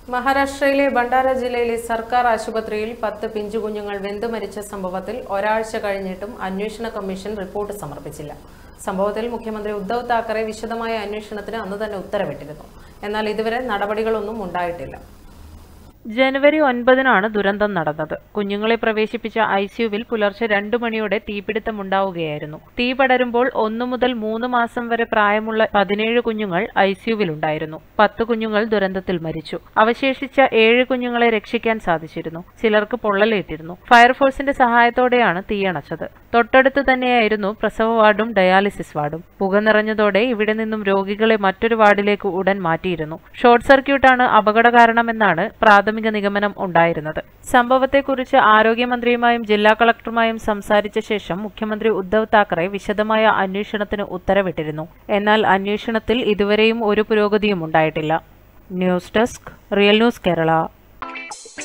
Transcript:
മഹാരാഷ്ട്രയിലെ ഭണ്ഡാര ജില്ലയിലെ സർക്കാർ ആശുപത്രിയിൽ പത്ത് പിഞ്ചുകുഞ്ഞുങ്ങൾ വെന്തു മരിച്ച സംഭവത്തിൽ ഒരാഴ്ച കഴിഞ്ഞിട്ടും അന്വേഷണ കമ്മീഷൻ റിപ്പോർട്ട് സമർപ്പിച്ചില്ല സംഭവത്തിൽ മുഖ്യമന്ത്രി ഉദ്ധവ് താക്കറെ വിശദമായ അന്വേഷണത്തിന് അന്ന് തന്നെ ഉത്തരവിട്ടിരുന്നു എന്നാൽ ഇതുവരെ നടപടികളൊന്നും ഉണ്ടായിട്ടില്ല ജനുവരി ഒൻപതിനാണ് ദുരന്തം നടന്നത് കുഞ്ഞുങ്ങളെ പ്രവേശിപ്പിച്ച ഐസിയുവിൽ പുലർച്ചെ രണ്ടു മണിയോടെ തീപിടുത്തമുണ്ടാവുകയായിരുന്നു തീ പടരുമ്പോൾ ഒന്നു മുതൽ മൂന്ന് മാസം വരെ പ്രായമുള്ള പതിനേഴ് കുഞ്ഞുങ്ങൾ ഐസിയുവിലുണ്ടായിരുന്നു പത്ത് കുഞ്ഞുങ്ങൾ ദുരന്തത്തിൽ മരിച്ചു അവശേഷിച്ച ഏഴ് കുഞ്ഞുങ്ങളെ രക്ഷിക്കാൻ സാധിച്ചിരുന്നു ചിലർക്ക് പൊള്ളലേറ്റിരുന്നു ഫയർഫോഴ്സിന്റെ സഹായത്തോടെയാണ് തീയണച്ചത് തൊട്ടടുത്ത് തന്നെയായിരുന്നു പ്രസവ വാർഡും ഡയാലിസിസ് വാർഡും പുക നിറഞ്ഞതോടെ ഇവിടെ നിന്നും രോഗികളെ മറ്റൊരു വാർഡിലേക്ക് ഉടൻ മാറ്റിയിരുന്നു ഷോർട്ട് സർക്യൂട്ടാണ് അപകട കാരണമെന്നാണ് പ്രാഥമിക നിഗമനം ഉണ്ടായിരുന്നത് സംഭവത്തെക്കുറിച്ച് ആരോഗ്യമന്ത്രിയുമായും ജില്ലാ കളക്ടറുമായും സംസാരിച്ച ശേഷം മുഖ്യമന്ത്രി ഉദ്ധവ് താക്കറെ വിശദമായ അന്വേഷണത്തിന് ഉത്തരവിട്ടിരുന്നു എന്നാൽ അന്വേഷണത്തിൽ ഇതുവരെയും ഒരു പുരോഗതിയും ഉണ്ടായിട്ടില്ല news desk real news Kerala